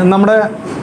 ഇന്ന് നമ്മുടെ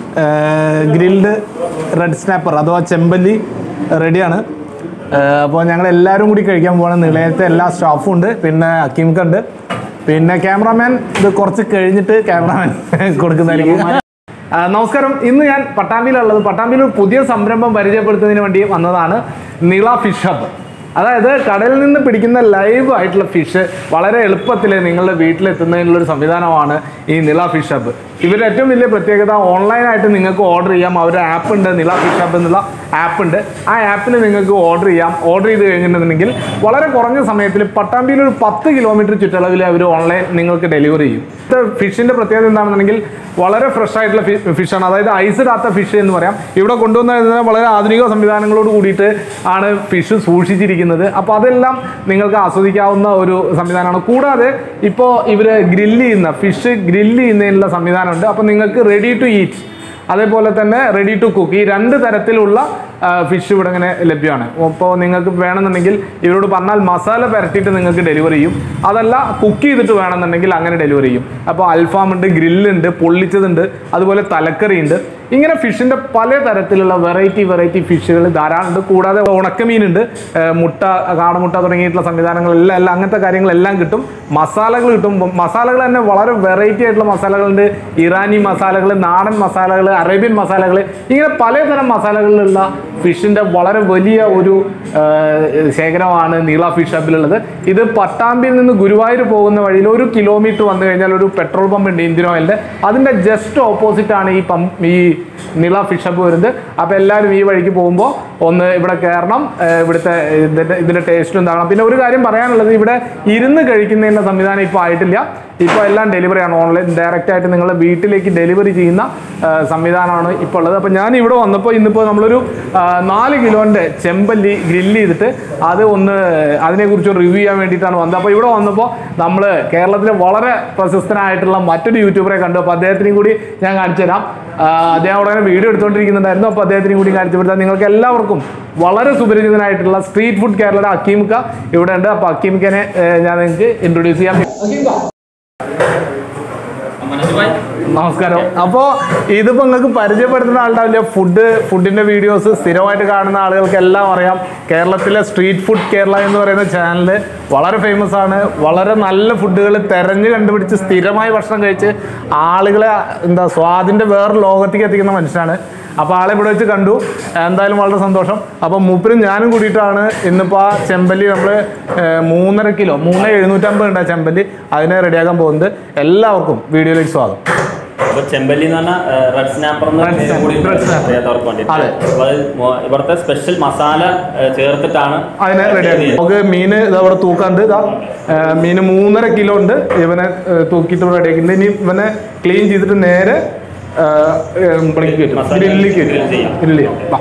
grilled red snapper അഥവാ ചെമ്പല്ലി റെഡിയാണ് അപ്പോൾ ഞങ്ങൾ എല്ലാവരും കൂടി കഴിക്കാൻ പോകണം നിളയത്തെ എല്ലാ സ്റ്റാഫും ഉണ്ട് പിന്നെ അക്കീംക്ക് ഉണ്ട് പിന്നെ ക്യാമറാമാൻ ഇത് കുറച്ച് കഴിഞ്ഞിട്ട് ക്യാമറാമാൻ കൊടുക്കുന്നതായിരിക്കും ആ, നമസ്കാരം ഇന്ന് ഞാൻ പട്ടാമ്പിയിലുള്ളത് പട്ടാമ്പിയിൽ ഒരു പുതിയ സംരംഭം പരിചയപ്പെടുത്തുന്നതിന് വേണ്ടി വന്നതാണ് നീള ഫിഷ് ഹബ് അതായത് കടലിൽ നിന്ന് പിടിക്കുന്ന ലൈവ് ആയിട്ടുള്ള ഫിഷ് വളരെ എളുപ്പത്തിൽ നിങ്ങളുടെ വീട്ടിലെത്തുന്നതിനുള്ള ഒരു സംവിധാനമാണ് ഈ നിള ഫിഷ് ഹബ് ഇവരുടെ ഏറ്റവും വലിയ പ്രത്യേകത ഓൺലൈനായിട്ട് നിങ്ങൾക്ക് ഓർഡർ ചെയ്യാം അവരുടെ ആപ്പ് ഉണ്ട് നിള ഫിഷ് ഹബ് എന്നുള്ള ആപ്പ് ഉണ്ട് ആ ആപ്പിൽ നിങ്ങൾക്ക് ഓർഡർ ചെയ്യാം ഓർഡർ ചെയ്ത് കഴിഞ്ഞിട്ടുണ്ടെങ്കിൽ വളരെ കുറഞ്ഞ സമയത്തിൽ പട്ടാമ്പിയിൽ ഒരു പത്ത് കിലോമീറ്റർ ചുറ്റളവിൽ അവർ ഓൺലൈൻ നിങ്ങൾക്ക് ഡെലിവറി ചെയ്യും ഇത് ഫിഷിൻ്റെ പ്രത്യേകത എന്താണെന്നുണ്ടെങ്കിൽ വളരെ ഫ്രഷ് ആയിട്ടുള്ള ഫിഷാണ് അതായത് ഐസ് ഇടാത്ത ഫിഷ് എന്ന് പറയാം ഇവിടെ കൊണ്ടുവന്ന വളരെ ആധുനിക സംവിധാനങ്ങളോട് കൂടിയിട്ട് ആണ് ഫിഷ് സൂക്ഷിച്ചിരിക്കുന്നത് അപ്പോൾ അതെല്ലാം നിങ്ങൾക്ക് ആസ്വദിക്കാവുന്ന ഒരു സംവിധാനമാണ് കൂടാതെ ഇപ്പോൾ ഇവർ ഗ്രില്ല് ചെയ്യുന്ന ഫിഷ് ഗ്രില്ല് ചെയ്യുന്നതിനുള്ള സംവിധാനമുണ്ട് അപ്പോൾ നിങ്ങൾക്ക് റെഡി ടു ഈറ്റ് അതേപോലെ തന്നെ റെഡി ടു കുക്ക് ഈ രണ്ട് തരത്തിലുള്ള ഫിഷ് ഇവിടെ ഇങ്ങനെ ലഭ്യമാണ് അപ്പോൾ നിങ്ങൾക്ക് വേണമെന്നുണ്ടെങ്കിൽ ഇവരോട് പറഞ്ഞാൽ മസാല പുരട്ടിയിട്ട് നിങ്ങൾക്ക് ഡെലിവറി ചെയ്യും അതല്ല കുക്ക് ചെയ്തിട്ട് വേണമെന്നുണ്ടെങ്കിൽ അങ്ങനെ ഡെലിവറി ചെയ്യും അപ്പോൾ അൽഫാം ഉണ്ട് ഗ്രില്ലുണ്ട് പൊള്ളിച്ചതുണ്ട് അതുപോലെ തലക്കറി ഉണ്ട് ഇങ്ങനെ ഫിഷിൻ്റെ പല തരത്തിലുള്ള വെറൈറ്റി വെറൈറ്റി ഫിഷുകൾ ധാരാളം ഉണ്ട് കൂടാതെ ഉണക്കമീനുണ്ട് ഏർ മുട്ട കാടമുട്ട തുടങ്ങിയിട്ടുള്ള സംവിധാനങ്ങളെല്ലാം എല്ലാം അങ്ങനത്തെ കാര്യങ്ങളെല്ലാം കിട്ടും മസാലകൾ കിട്ടും മസാലകൾ തന്നെ വളരെ വെറൈറ്റി ആയിട്ടുള്ള മസാലകളുണ്ട് ഇറാനി മസാലകൾ നാടൻ മസാലകൾ അറേബ്യൻ മസാലകൾ ഇങ്ങനെ പലതരം മസാലകളിലുള്ള ഫിഷിൻ്റെ വളരെ വലിയ ഒരു ഏർ, ശേഖരമാണ് നീള ഫിഷ് ഹബിലുള്ളത് ഇത് പട്ടാമ്പിയിൽ നിന്ന് ഗുരുവായൂർ പോകുന്ന വഴിയിൽ ഒരു കിലോമീറ്റർ വന്നു കഴിഞ്ഞാൽ ഒരു പെട്രോൾ പമ്പ് ഉണ്ട് ഇന്ത്യൻ ഓയിലിൻ്റെ അതിൻ്റെ ജസ്റ്റ് ഓപ്പോസിറ്റ് ആണ് ഈ പമ്പ് ഈ നീള ഫിഷ് ഹബ് വരുന്നത് അപ്പോൾ എല്ലാവരും ഈ വഴിക്ക് പോകുമ്പോൾ ഒന്ന് ഇവിടെ കയറണം ഏർ, ഇവിടുത്തെ ഇതിൻ്റെ ഇതിൻ്റെ ടേസ്റ്റ് ഉണ്ടാകണം പിന്നെ ഒരു കാര്യം പറയാനുള്ളത് ഇവിടെ ഇരുന്ന് കഴിക്കുന്നതിൻ്റെ സംവിധാനം ഇപ്പോൾ ആയിട്ടില്ല ഇപ്പോൾ എല്ലാം ഡെലിവറി ആണ് ഓൺലൈൻ ഡയറക്റ്റ് ആയിട്ട് നിങ്ങളുടെ വീട്ടിലേക്ക് ഡെലിവറി ചെയ്യുന്ന ആ, സംവിധാനമാണ് ഇപ്പോൾ ഉള്ളത് അപ്പോൾ ഞാൻ ഇവിടെ വന്നപ്പോൾ ഇന്നിപ്പോൾ നമ്മളൊരു ആ, നാല് കിലോൻ്റെ ചെമ്പല്ലി ഗ്രില്ല് ചെയ്തിട്ട് അത് ഒന്ന് അതിനെക്കുറിച്ച് റിവ്യൂ ചെയ്യാൻ വേണ്ടിയിട്ടാണ് വന്നത് അപ്പോൾ ഇവിടെ വന്നപ്പോൾ നമ്മൾ കേരളത്തിലെ വളരെ പ്രശസ്തനായിട്ടുള്ള മറ്റൊരു യൂട്യൂബറെ കണ്ടു അപ്പോൾ അദ്ദേഹത്തിനെയും കൂടി ഞാൻ കാണിച്ചു തരാം ആ, അദ്ദേഹം ഉടനെ വീഡിയോ എടുത്തുകൊണ്ടിരിക്കുന്നുണ്ടായിരുന്നു അപ്പോൾ അദ്ദേഹത്തിനെയും കൂടി കാണിച്ചു കൊടുത്താൽ നിങ്ങൾക്ക് എല്ലാവർക്കും വളരെ സുപരിചിതനായിട്ടുള്ള സ്ട്രീറ്റ് ഫുഡ് കേരളയുടെ അക്കീമിക്ക ഇവിടെ ഉണ്ട് അപ്പോൾ അക്കീമിക്കനെ ഏഹ്, ഞാൻ നിങ്ങൾക്ക് ഇൻട്രൊഡ്യൂസ് ചെയ്യാം നമസ്കാരം അപ്പോൾ ഇതിപ്പോൾ നിങ്ങൾക്ക് പരിചയപ്പെടുത്തുന്ന ആളുണ്ടാവില്ല ഫുഡ് ഫുഡിൻ്റെ വീഡിയോസ് സ്ഥിരമായിട്ട് കാണുന്ന ആളുകൾക്ക് എല്ലാം അറിയാം കേരളത്തിലെ സ്ട്രീറ്റ് ഫുഡ് കേരള എന്ന് പറയുന്ന ചാനൽ വളരെ ഫേമസ് ആണ് വളരെ നല്ല ഫുഡുകൾ തെരഞ്ഞ് കണ്ടുപിടിച്ച് സ്ഥിരമായി ഭക്ഷണം കഴിച്ച് ആളുകളെ എന്താ സ്വാദിൻ്റെ വേറെ ലോകത്തേക്ക് എത്തിക്കുന്ന മനുഷ്യനാണ് അപ്പോൾ ആളെ ഇവിടെ വെച്ച് കണ്ടു എന്തായാലും വളരെ സന്തോഷം അപ്പോൾ മൂപ്പരും ഞാനും കൂടിയിട്ടാണ് ഇന്നിപ്പോൾ ആ ചെമ്പല്ലി നമ്മൾ മൂന്നര കിലോ മൂന്ന് എഴുന്നൂറ്റമ്പത് ഉണ്ട് ആ ചെമ്പല്ലി അതിനെ റെഡിയാക്കാൻ പോകുന്നത് എല്ലാവർക്കും വീഡിയോയിലേക്ക് സ്വാഗതം അപ്പൊ ചെമ്പല്ലി എന്ന് പറഞ്ഞാൽ റെഡ് സ്നാപ്പർ എന്ന് Red പറഞ്ഞ snapper, കൂടി red snapper. അറിയാത്തവർക്ക് വേണ്ടി അതെ. അപ്പൊ അത് മൊ- ഇവിടുത്തെ സ്പെഷ്യൽ മസാല ഏഹ്, ചേർത്തിട്ടാണ് അതിനെ റെഡിയാക്കി നമുക്ക് മീന് ഇത് അവിടെ തൂക്കാണ്ട് ഇതാ ഏർ മീന് മൂന്നര കിലോ ഉണ്ട് ഇവനെ ഏർ തൂക്കിയിട്ട് റെഡിയാക്കിയിട്ടുണ്ട് ഇനി ഇവനെ ക്ലീൻ ചെയ്തിട്ട് നേരെ ഗ്രില്ലിലേക്ക് കയറ്റും മസാല ഗ്രില്ലിലേക്ക് grill കയറ്റും ചെയ്യാം. ഗ്രില്ല് ചെയ്യാം വാ.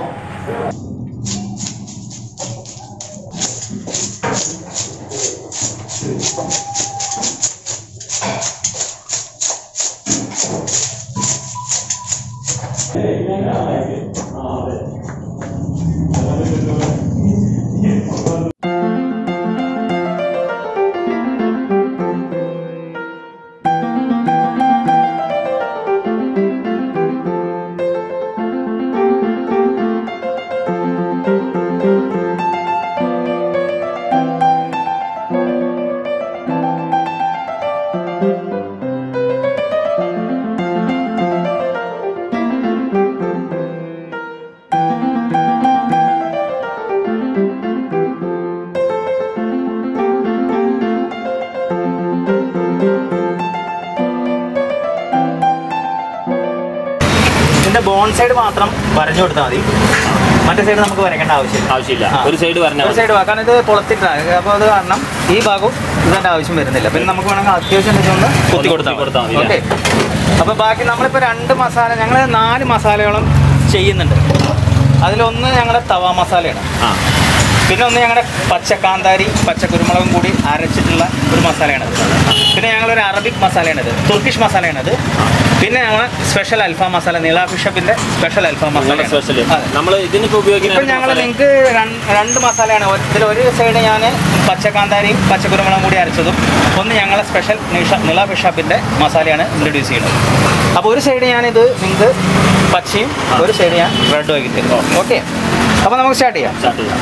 ഇതിന്റെ ബോൺ സൈഡ് മാത്രം വരഞ്ഞു കൊടുത്താൽ മതി മറ്റേ സൈഡ് നമുക്ക് വരയ്ക്കേണ്ട ആവശ്യമില്ല ആവശ്യമില്ല ആ. ഒരു സൈഡ് പറഞ്ഞാൽ ഒരു സൈഡ് കാരണം ഇത് പൊളത്തിട്ടാണ് അപ്പോൾ അത് കാരണം ഈ ഭാഗവും ഇതിന്റെ ആവശ്യം വരുന്നില്ല പിന്നെ നമുക്ക് വേണമെങ്കിൽ അത്യാവശ്യം വെച്ചുകൊണ്ട് കുത്തി കൊടുത്താൽ കൊടുത്താൽ മതി ഓക്കെ അപ്പോൾ ബാക്കി നമ്മളിപ്പോൾ രണ്ട് മസാല ഞങ്ങൾ നാല് മസാലയോളം ചെയ്യുന്നുണ്ട് അതിലൊന്ന് ഞങ്ങളുടെ തവ മസാലയാണ് ആ പിന്നെ ഒന്ന് ഞങ്ങളുടെ പച്ചക്കാന്താരി പച്ചക്കുരുമുളകും കൂടി അരച്ചിട്ടുള്ള ഒരു മസാലയാണത് പിന്നെ ഞങ്ങളൊരു അറബിക് മസാലയാണിത് തുർക്കിഷ് മസാലയാണിത് പിന്നെ ഞങ്ങൾ സ്പെഷ്യൽ അൽഫാം മസാല നീള ഫിഷപ്പിന്റെ സ്പെഷ്യൽ അൽഫാം മസാല സ്പെഷ്യൽ നമ്മൾ ഇതിനിപ്പോ ഇപ്പം ഉപയോഗിക്കുന്ന ഞങ്ങൾ നിങ്ങൾക്ക് രണ്ട് മസാലയാണ് ഇതിൽ ഒരു സൈഡ് ഞാൻ പച്ചക്കാന്താരിയും പച്ചക്കുരുമുളകും കൂടി അരച്ചതും ഒന്ന് ഞങ്ങളെ സ്പെഷ്യൽ നിള ഫിഷപ്പിന്റെ മസാലയാണ് ഇൻട്രൊഡ്യൂസ് ചെയ്യുന്നത് അപ്പോൾ ഒരു സൈഡ് ഞാനിത് നിങ്ങൾക്ക് പച്ചയും ഒരു സൈഡ് ഞാൻ റെഡും ആക്കി തരും ഓക്കെ അപ്പോൾ നമുക്ക് സ്റ്റാർട്ട് ചെയ്യാം സ്റ്റാർട്ട് ചെയ്യാം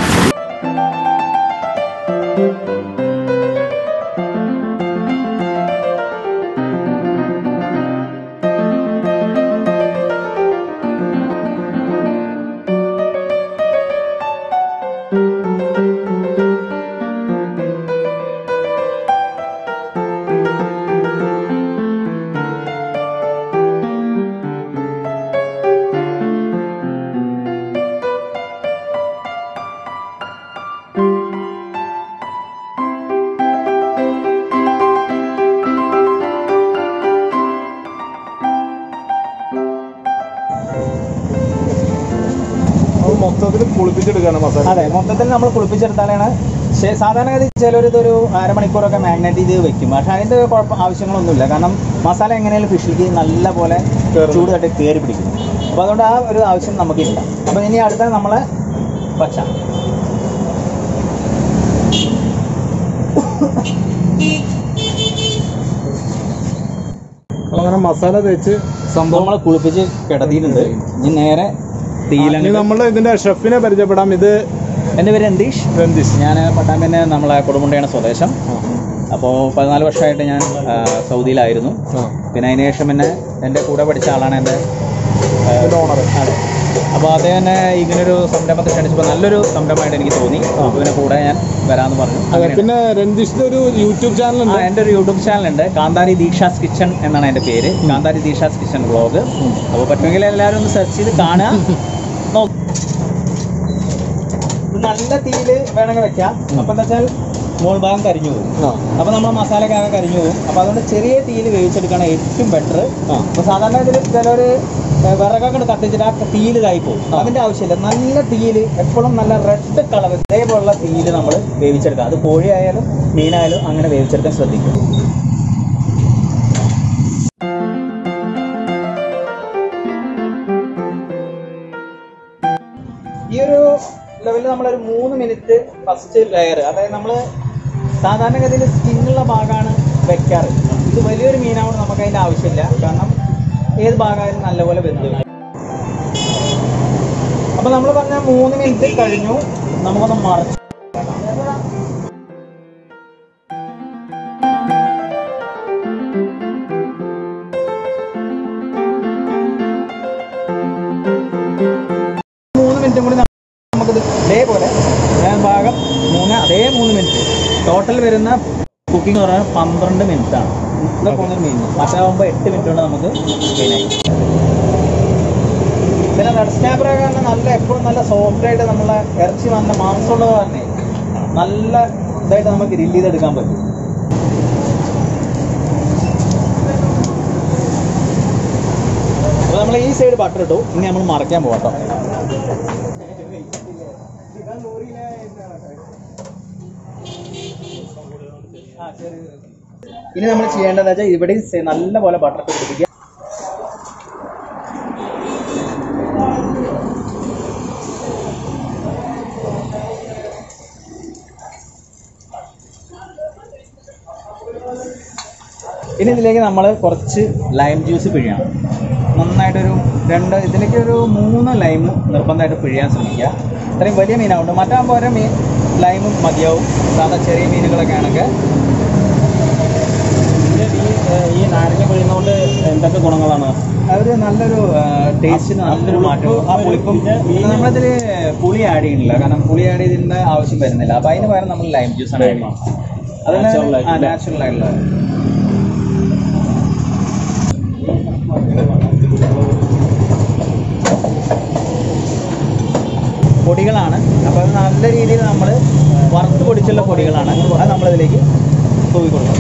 അത് മൊത്തത്തിൽ കുളിപ്പിച്ചെടുക്കാണ് മസാല അതെ മൊത്തത്തിൽ നമ്മൾ കുളിപ്പിച്ചെടുത്താലാണ് ശേ- സാധാരണഗതി ചിലർ ഇതൊരു അരമണിക്കൂറൊക്കെ മാഗ്നേറ്റ് ചെയ്ത് വെക്കും പക്ഷെ അതിൻ്റെ കുഴപ്പം ആവശ്യങ്ങളൊന്നുമില്ല കാരണം മസാല എങ്ങനെയാലും ഫിഷിലേക്ക് നല്ല പോലെ കേറും. ചൂട് തട്ടി കയറി പിടിക്കും അപ്പോൾ അതുകൊണ്ട് ആ ഒരു ആവശ്യം നമുക്കില്ല അപ്പോൾ ഇനി അടുത്ത നമ്മളെ പച്ച അങ്ങനെ മസാല തേച്ച് സംഭവം നമ്മൾ കുളിപ്പിച്ച് കിടത്തിയിട്ടുണ്ട് ഇനി നേരെ ഇനി തീയിലാണ് നമ്മൾ ഇതിന്റെ ഷെഫിനെ പരിചയപ്പെടാം ഇത് എൻ്റെ പേര് രന്തീഷ് രന്തീഷ് ഞാൻ പട്ടാമ്പിൻ്റെ നമ്മളെ കൊടുമുണ്ടയാണ് സ്വദേശം അപ്പോൾ പതിനാല് വർഷമായിട്ട് ഞാൻ ആ, സൗദിയിലായിരുന്നു പിന്നെ അതിന് ശേഷം പിന്നെ എൻ്റെ കൂടെ പഠിച്ച ആളാണ് എൻ്റെ ഓണർ അതെ അപ്പോൾ അദ്ദേഹം എന്നെ ഇങ്ങനൊരു സംരംഭത്തെ ക്ഷണിച്ചപ്പോൾ നല്ലൊരു സംരംഭമായിട്ട് എനിക്ക് തോന്നി അപ്പോൾ പിന്നെ കൂടെ ഞാൻ വരാമെന്ന് പറഞ്ഞു അതെ അങ്ങനെയാണ്. പിന്നെ രന്തീഷിന്റെ ഒരു യൂട്യൂബ് ചാനൽ ആ ഉണ്ട് എൻ്റെ ഒരു യൂട്യൂബ് ചാനലുണ്ട് കാന്താരി ദീക്ഷാസ് കിച്ചൺ എന്നാണ് എൻ്റെ പേര് കാന്താരി ദീക്ഷാസ് കിച്ചൺ വ്ളോഗ് അപ്പോൾ പറ്റുമെങ്കിൽ എല്ലാവരും ഒന്ന് സെർച്ച് ചെയ്ത് കാണുക നോക്ക് ഇത് നല്ല തീയിൽ വേണമെങ്കിൽ വെക്കാം അപ്പം എന്താ വെച്ചാൽ മോൾ ഭാഗം കരിഞ്ഞു പോകും ആ. അപ്പോൾ നമ്മൾ മസാലയൊക്കെ കരിഞ്ഞു പോകും അപ്പോൾ അതുകൊണ്ട് ചെറിയ തീയിൽ വേവിച്ചെടുക്കുകയാണ് ഏറ്റവും ബെറ്റർ ആ. അപ്പോൾ സാധാരണ ഇതിൽ ചിലർ വിറകൊക്കെ കത്തിച്ചിട്ട് ആ തീയിൽ ഇതായി പോകും അതിൻ്റെ ആവശ്യമില്ല നല്ല തീയിൽ എപ്പോഴും നല്ല റെഡ് കളർ ഇതേപോലുള്ള തീയിൽ നമ്മൾ വേവിച്ചെടുക്കുക അത് കോഴി ആയാലും മീനായാലും അങ്ങനെ വേവിച്ചെടുക്കാൻ ശ്രദ്ധിക്കും ഈ ഒരു ലെവലിൽ നമ്മളൊരു മൂന്ന് മിനിറ്റ് ഫസ്റ്റ് ലെയർ അതായത് നമ്മൾ സാധാരണഗതിയിൽ സ്കിന്നുള്ള ഭാഗമാണ് വെക്കാറ് ഇത് വലിയൊരു മീനാവുമ്പോൾ നമുക്ക് അതിൻ്റെ ആവശ്യമില്ല കാരണം ഏത് ഭാഗമായാലും നല്ലപോലെ വെന്ത് അപ്പോൾ നമ്മൾ പറഞ്ഞ മൂന്ന് മിനിറ്റ് കഴിഞ്ഞു നമുക്കൊന്ന് മറച്ചു മൂന്ന് മിനിറ്റും കൂടി നമുക്കിത് ഇതേപോലെ ഞാൻ ഭാഗം മൂന്ന് അതേ മൂന്ന് മിനിറ്റ് ടോട്ടൽ വരുന്ന കുക്കിംഗ് എന്ന് പറയുന്നത് പന്ത്രണ്ട് മിനിറ്റ് ആണ് ഇവിടെ പോകുന്നൊരു മീൻ മറ്റാകുമ്പോൾ എട്ട് മിനിറ്റ് കൊണ്ട് നമുക്ക് ക്ലീനായി പിന്നെ റെഡ് സ്നാപ്പർ കാരണം നല്ല എപ്പോഴും നല്ല സോഫ്റ്റ് ആയിട്ട് നമ്മളെ ഇറച്ചി നല്ല മാംസമുള്ളത് തന്നെ നല്ല ഇതായിട്ട് നമുക്ക് ഗ്രില്ല് ചെയ്തെടുക്കാൻ പറ്റും അപ്പോൾ നമ്മൾ ഈ സൈഡ് ബട്ടർ ഇട്ടു ഇനി നമ്മൾ മറക്കാൻ പോകട്ടോ ഇനി നമ്മൾ ചെയ്യേണ്ടത് വെച്ചാൽ ഇവിടെ നല്ല പോലെ ബട്ടർ ഇട്ട് പിടിപ്പിക്കുക ഇനി ഇതിലേക്ക് നമ്മൾ കുറച്ച് ലൈം ജ്യൂസ് പിഴിയണം നന്നായിട്ടൊരു രണ്ട് ഇതിലേക്ക് ഒരു മൂന്ന് ലൈം നിർബന്ധമായിട്ട് പിഴിയാൻ ശ്രമിക്കുക ഇത്രയും വലിയ മീനാവുണ്ട് മറ്റാകുമ്പോൾ ഓരോ മീൻ ലൈമും മതിയാവും സാധാ ചെറിയ മീനുകളൊക്കെ ആണെങ്കിൽ ഈ നാരങ്ങ പിഴിയുന്നതുകൊണ്ട് എന്തൊക്കെ ഗുണങ്ങളാണ് അതൊരു നല്ലൊരു ടേസ്റ്റിന് നല്ലൊരു മാറ്റം ആ പുളിപ്പും പിന്നെ നമ്മളിതിൽ പുളി ആഡ് ചെയ്യുന്നില്ല കാരണം പുളി ആഡ് ചെയ്തതിൻ്റെ ആവശ്യം വരുന്നില്ല അപ്പം അതിന് പകരം നമ്മൾ ലൈം ജ്യൂസ് ആണ് ആഡ് ചെയ്യുന്നത് Natural അതിന് ആയിട്ടുള്ള. നാച്ചുറൽ ആയിട്ടുള്ള പൊടികളാണ് അപ്പോൾ അത് നല്ല രീതിയിൽ നമ്മൾ വറുത്ത് പൊടിച്ചുള്ള പൊടികളാണ് അത് നമ്മളിതിലേക്ക് തൂവി കൊടുക്കണം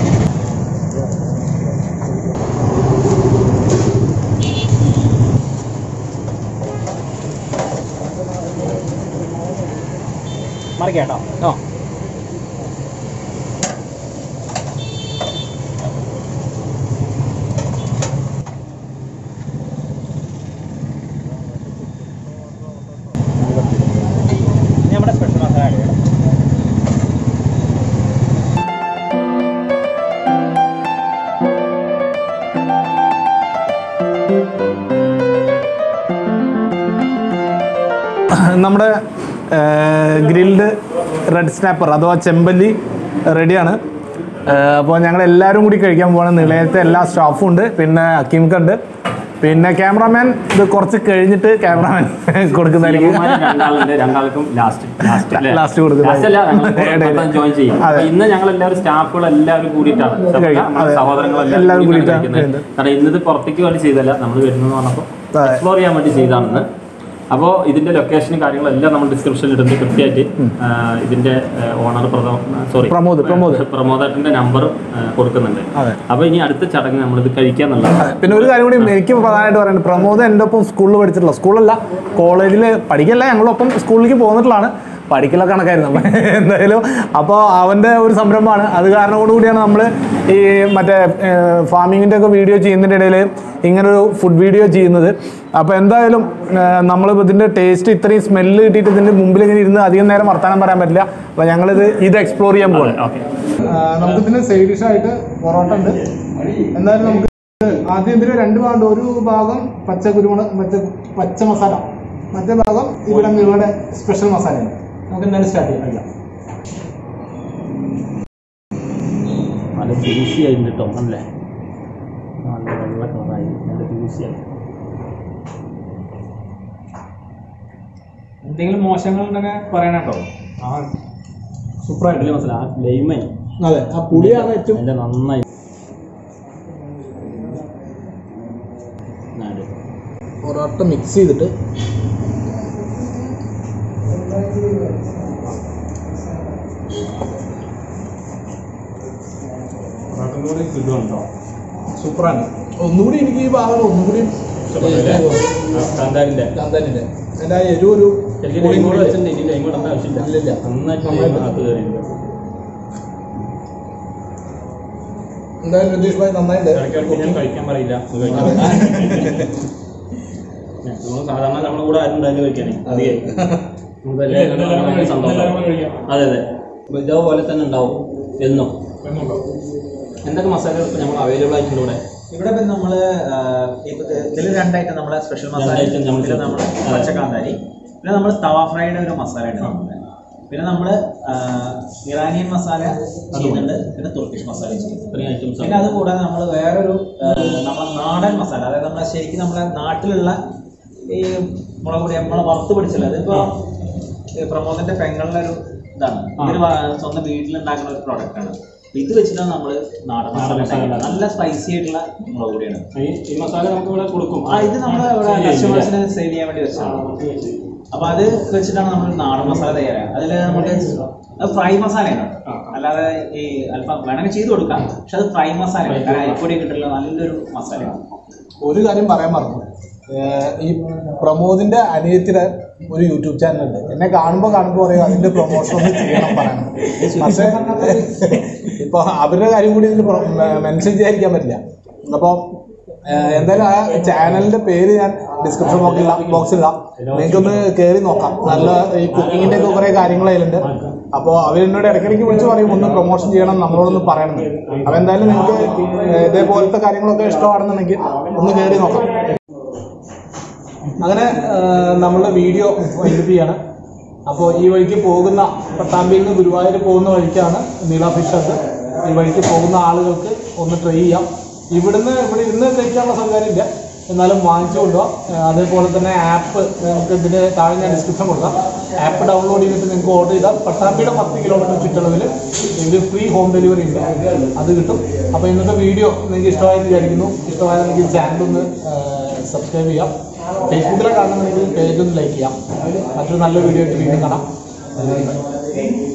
മറിക്കാട്ടോ ആ ഇനി നമ്മുടെ സ്പെഷ്യൽ മസാല ആഡ് ചെയ്യണം നമ്മുടെ ഗ്രിൽഡ് റെഡ് സ്നാപ്പർ അഥവാ ചെമ്പല്ലി റെഡിയാണ് അപ്പോൾ ഞങ്ങൾ എല്ലാവരും കൂടി കഴിക്കാൻ പോകണം നിളയത്തെ എല്ലാ സ്റ്റാഫും ഉണ്ട് പിന്നെ അക്കീംക്കുണ്ട് പിന്നെ ക്യാമറാമാൻ ഇത് കുറച്ച് കഴിഞ്ഞിട്ട് ക്യാമറാമാൻ കൊടുക്കുന്നതായിരിക്കും ഇവന്മാര് രണ്ടാളുണ്ട് രണ്ടാൾക്കും ലാസ്റ്റ് ലാസ്റ്റ് അല്ലേ? Last കൊടുക്കുന്നത്. Last അല്ല ഇടയില്. ഞങ്ങൾ ജോയിൻ ചെയ്യും അതെ. അപ്പൊ ഇന്ന് ഞങ്ങൾ എല്ലാവരും സ്റ്റാഫുകൾ എല്ലാവരും കൂടിയിട്ടാണ് കഴിക്കും. അതെ. സഹോദരങ്ങൾ എല്ലാവരും കൂടിയിട്ടാണ് കഴിക്കുന്നത് കാരണം ഇന്നത് പുറത്തേക്ക് വേണ്ടി ചെയ്തല്ല നമ്മൾ വരുന്നത് പറഞ്ഞപ്പോൾ അതെ. എക്സ്പ്ലോർ ചെയ്യാൻ വേണ്ടി ചെയ്താണെന്ന് അപ്പോൾ ഇതിന്റെ ലൊക്കേഷനും കാര്യങ്ങളെല്ലാം നമ്മൾ ഡിസ്ക്രിപ്ഷനിൽ ഇടുന്നത് കൃത്യമായിട്ട് ആ, ഇതിന്റെ ഓണർ സോറി പ്രമോദ്, പ്രമോദ്. പ്രമോദേട്ടന്റെ നമ്പറും കൊടുക്കുന്നുണ്ട് അതെ. അപ്പൊ ഇനി അടുത്ത ചടങ്ങ് നമ്മളിത് കഴിക്കാന്നുള്ളത് അതെ. പിന്നെ ഒരു കാര്യം കൂടി എനിക്ക് പ്രധാനമായിട്ട് പറയുന്നത് പ്രമോദ് എൻ്റെ ഒപ്പം സ്കൂളിൽ പഠിച്ചിട്ടുള്ള സ്കൂളല്ല കോളേജിൽ പഠിക്കല്ല ഞങ്ങളൊപ്പം സ്കൂളിലേക്ക് പോന്നിട്ടുള്ളതാണ് പഠിക്കലൊക്കെ കണക്കായിരുന്നു നമ്മൾ എന്തായാലും അപ്പോൾ അവൻ്റെ ഒരു സംരംഭമാണ് അത് കാരണം കൂടിയാണ് നമ്മൾ ഈ മറ്റേ ഫാമിങ്ങിൻ്റെ ഒക്കെ വീഡിയോ ചെയ്യുന്നതിൻ്റെ ഇടയിൽ ഇങ്ങനൊരു ഫുഡ് വീഡിയോ ചെയ്യുന്നത് അപ്പോൾ എന്തായാലും നമ്മൾ ഇതിൻ്റെ ടേസ്റ്റ് ഇത്രയും സ്മെല്ല് കിട്ടിയിട്ട് ഇതിൻ്റെ മുമ്പിൽ ഇങ്ങനെ ഇരുന്ന് അധികം നേരം വർത്താനം പറയാൻ പറ്റില്ല അപ്പോൾ ഞങ്ങളിത് ഇത് എക്സ്പ്ലോർ ചെയ്യാൻ പോകണം ഓക്കെ നമുക്ക് ഇതിന് സൈഡ് ഡിഷ് ആയിട്ട് പൊറോട്ട ഉണ്ട് എന്തായാലും നമുക്ക് ആദ്യം ഇതിന് രണ്ട് ഭാഗമുണ്ട് ഒരു ഭാഗം പച്ച കുരുമുളക് പച്ച പച്ച മസാല മറ്റേ ഭാഗം ഇവിടെ നിങ്ങളുടെ സ്പെഷ്യൽ മസാലയാണ് നമുക്ക് എന്തായാലും സ്റ്റാർട്ട് ചെയ്യാം നല്ല ജ്യൂസി ആയിട്ടുണ്ട് കേട്ടോ അല്ലേ നല്ല വെള്ള കളറായി നല്ല ജ്യൂസി ആയി എന്തെങ്കിലും മോശങ്ങൾ ഉണ്ടെങ്കിൽ പറയണട്ടോ ആ സൂപ്പറായിട്ടില്ലേ മനസ്സിലായി ആ ലൈമൈ അതെ ആ പുളിയാണ് ഏറ്റവും അതിൻ്റെ നന്നായി നാട്. പൊറോട്ട മിക്സ് ചെയ്തിട്ട് പൊറോട്ടയും കൂടി കിട്ടുന്നുണ്ടോ സൂപ്പറാണ് ഒന്നുകൂടി എനിക്ക് ഈ ഭാഗം ഒന്നുകൂടി ഇഷ്ടപ്പെട്ടില്ലേ? ആ കാന്താരിൻ്റെ ചന്ദനിന്റെ അതിന്റെ ആ എരിവ് ഒരു ശരിക്കും ലൈം കൂടെ വെച്ചിട്ടുണ്ട് ഇനി ലൈം കൂടെ ആവശ്യമില്ല ഇല്ലില്ല. നന്നായിട്ട് നന്നായിട്ട് ലൈം അകത്ത് കയറിയിട്ടുണ്ട് എന്തായാലും രതീഷ് ഭായി നന്നായിട്ട് ഇടയ്ക്കിടയ്ക്ക് ഞാൻ കഴിക്കാൻ പറയില്ല ഇത് കഴിക്കാൻ നമ്മൾ സാധാരണ നമ്മുടെ കൂടെ ആരും ഉണ്ടായിരുന്നു കഴിക്കാനേ അധികം നമുക്ക് എല്ലാവരും കാണാൻ ഭയങ്കര സന്തോഷം അതെ അതെ അപ്പൊ ഇതേപോലെ തന്നെ ഉണ്ടാവും എന്നും എന്തൊക്കെ മസാലകൾ ഇപ്പൊ നമ്മൾ അവൈലബിൾ ആയിട്ടുണ്ട് ഇവിടെ ഇവിടെ ഇപ്പം നമ്മള് ഇതിൽ രണ്ടായിട്ട് നമ്മളെ സ്പെഷ്യൽ മസാല രണ്ടായിട്ട് നമ്മൾ പിന്നെ നമ്മൾ അതെ. പച്ചക്കാന്താരി പിന്നെ നമ്മൾ തവ ഫ്രൈഡ് ഒരു മസാല ഉണ്ട് നമ്മുടെ പിന്നെ നമ്മൾ ഇറാനിയൻ മസാല ചെയ്യുന്നുണ്ട് പിന്നെ തുർക്കിഷ് മസാല ചെയ്യുന്നുണ്ട് ഇത്രയും ഐറ്റംസ് പിന്നെ അത് കൂടാതെ നമ്മൾ വേറൊരു ആ, നമ്മളെ നാടൻ മസാല അതായത് നമ്മളെ ശരിക്കും നമ്മുടെ നാട്ടിലുള്ള ഈ മുളക് പൊടി നമ്മളെ വറുത്ത് പിടിച്ചല്ലോ അതിപ്പോ ഈ പ്രമോദിന്റെ പെങ്ങളുടെ ഒരു ഇതാണ് ഇവര് വ- സ്വന്തം വീട്ടിലുണ്ടാക്കുന്ന ഒരു പ്രോഡക്റ്റ് ആണ് അപ്പൊ ഇത് വെച്ചിട്ടാണ് നമ്മൾ നാടൻ മസാല ഉണ്ടാക്കുന്നത്. നല്ല സ്പൈസി ആയിട്ടുള്ള മുളക് പൊടിയാണ് ഈ മസാല നമുക്ക് ഇവിടെ കൊടുക്കും ആ ഇത് നമ്മൾ ഇവിടെ കസ്റ്റമേഴ്സിന് സെയിൽ ചെയ്യാൻ വേണ്ടി വെച്ചതാണ് അപ്പൊ അത് വെച്ചിട്ടാണ് നമ്മൾ നാടൻ മസാല തയ്യാറാക്കുക അതിൽ നമുക്ക് അത് ഫ്രൈ മസാലയാണ് ആ. അല്ലാതെ ഈ അല്പം വേണമെങ്കിൽ ചെയ്ത് കൊടുക്കാം പക്ഷെ അത് ഫ്രൈ മസാലയാണ് കാരണം അരിപ്പൊടി കിട്ടുള്ള നല്ലൊരു മസാലയാണ് ഒരു കാര്യം പറയാൻ മറന്നു ഏഹ് ഈ പ്രമോദിന്റെ അനിയത്തിയുടെ ഒരു യൂട്യൂബ് ചാനൽ ഉണ്ട് എന്നെ കാണുമ്പോൾ കാണുമ്പോൾ പറയും അതിന്റെ പ്രൊമോഷൻ ഒന്ന് ചെയ്യണം പറയണം പക്ഷേ ഇപ്പൊ അവരുടെ കാര്യം കൂടി ഇതിൽ മെൻഷൻ ചെയ്യാതിരിക്കാൻ പറ്റില്ല അപ്പോൾ എന്തായാലും ആ ചാനലിന്റെ പേര് ഞാൻ ഡിസ്ക്രിപ്ഷൻ ബോക്സിൽ ബോക്സിലിടാം നിങ്ങൾക്കൊന്ന് കയറി നോക്കാം നല്ല ഈ കുക്കിങ്ങിന്റെ ഒക്കെ കുറെ കാര്യങ്ങൾ അതിലുണ്ട് അപ്പോൾ അവരെന്നോട് ഇടയ്ക്കിടയ്ക്ക് വിളിച്ച് പറയും ഒന്ന് പ്രൊമോഷൻ ചെയ്യണം നമ്മളോടൊന്ന് പറയണം അപ്പോൾ എന്തായാലും നിങ്ങൾക്ക് ഇതേപോലത്തെ കാര്യങ്ങളൊക്കെ ഇഷ്ടമാണെന്നുണ്ടെങ്കിൽ ഒന്ന് കയറി നോക്കാം അങ്ങനെ നമ്മളുടെ വീഡിയോ വൈൻഡപ്പ് ചെയ്യാണ് അപ്പോൾ ഈ വഴിക്ക് പോകുന്ന പട്ടാമ്പിയിൽ നിന്ന് ഗുരുവായൂർ പോകുന്ന വഴിക്കാണ് നീള ഫിഷ് ഹട്ട് ഈ വഴിക്ക് പോകുന്ന ആളുകൾക്ക് ഒന്ന് ട്രൈ ചെയ്യാം ഇവിടുന്ന് ഇവിടെ ഇരുന്ന് കഴിക്കാനുള്ള സൗകര്യം ഇല്ല എന്നാലും വാങ്ങിച്ചു കൊണ്ടുപോകാം ഏഹ് അതേപോലെ തന്നെ ആപ്പ് നിങ്ങൾക്ക് ഇതിന് താഴെ ഞാൻ ഡിസ്ക്രിപ്ഷൻ കൊടുക്കാം ആപ്പ് ഡൗൺലോഡ് ചെയ്തിട്ട് നിങ്ങൾക്ക് ഓർഡർ ചെയ്താൽ പട്ടാമ്പിയുടെ പത്ത് കിലോമീറ്റർ ചുറ്റളവിൽ ഇതിൽ ഫ്രീ ഹോം ഡെലിവറി ഉണ്ട് അത് കിട്ടും അപ്പോൾ ഇന്നത്തെ വീഡിയോ നിങ്ങൾക്ക് ഇഷ്ടമായെന്ന് വിചാരിക്കുന്നു ഇഷ്ടമായെങ്കിൽ ചാനൽ ഒന്ന് സബ്സ്ക്രൈബ് ചെയ്യാം ഫേസ്ബുക്കിലെ കാണുന്നുണ്ടെങ്കിൽ പേജ് ഒന്ന് ലൈക്ക് ചെയ്യാം മറ്റൊരു നല്ല വീഡിയോ ആയിട്ട് വീണ്ടും കാണാം